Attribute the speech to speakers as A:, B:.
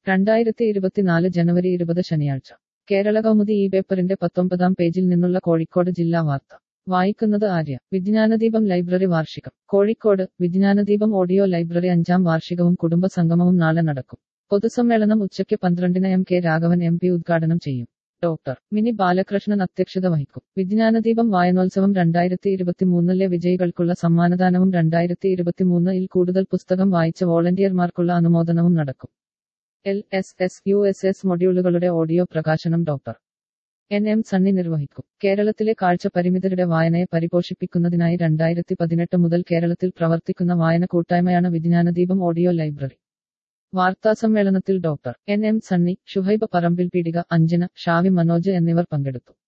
A: രണ്ടായിരത്തി ഇരുപത്തിനാല് ജനുവരി ഇരുപത് ശനിയാഴ്ച കേരള കൗമുദി ഈ പേപ്പറിന്റെ പത്തൊമ്പതാം പേജിൽ നിന്നുള്ള കോഴിക്കോട് ജില്ലാ വാർത്ത വായിക്കുന്നത് ആര്യ വിജ്ഞാനദീപം ലൈബ്രറി വാർഷികം കോഴിക്കോട് വിജ്ഞാനദീപം ഓഡിയോ ലൈബ്രറി അഞ്ചാം വാർഷികവും കുടുംബ സംഗമവും നാളെ നടക്കും പൊതുസമ്മേളനം ഉച്ചയ്ക്ക് പന്ത്രണ്ടിന് M K Raghavan M P ഉദ്ഘാടനം ചെയ്യും ഡോക്ടർ മിനി ബാലകൃഷ്ണൻ അധ്യക്ഷത വഹിക്കും വിജ്ഞാനദീപം വായനോത്സവം രണ്ടായിരത്തി ഇരുപത്തിമൂന്നിലെ വിജയികൾക്കുള്ള സമ്മാനദാനവും രണ്ടായിരത്തി ഇരുപത്തിമൂന്നിൽ കൂടുതൽ പുസ്തകം വായിച്ച വോളണ്ടിയർമാർക്കുള്ള അനുമോദനവും നടക്കും L S S U S S മൊഡ്യൂളുകളുടെ ഓഡിയോ പ്രകാശനം ഡോക്ടർ എൻ എം സണ്ണി നിർവഹിക്കും കേരളത്തിലെ കാഴ്ച പരിമിതരുടെ വായനയെ പരിപോഷിപ്പിക്കുന്നതിനായി രണ്ടായിരത്തി പതിനെട്ട് മുതൽ കേരളത്തിൽ പ്രവർത്തിക്കുന്ന വായന കൂട്ടായ്മയാണ് വിജ്ഞാനദീപം ഓഡിയോ ലൈബ്രറി വാർത്താസമ്മേളനത്തിൽ doctor N M Sunny Shuhaiba Parambil Peedika Anjana Xavi Manoj എന്നിവർ പങ്കെടുത്തു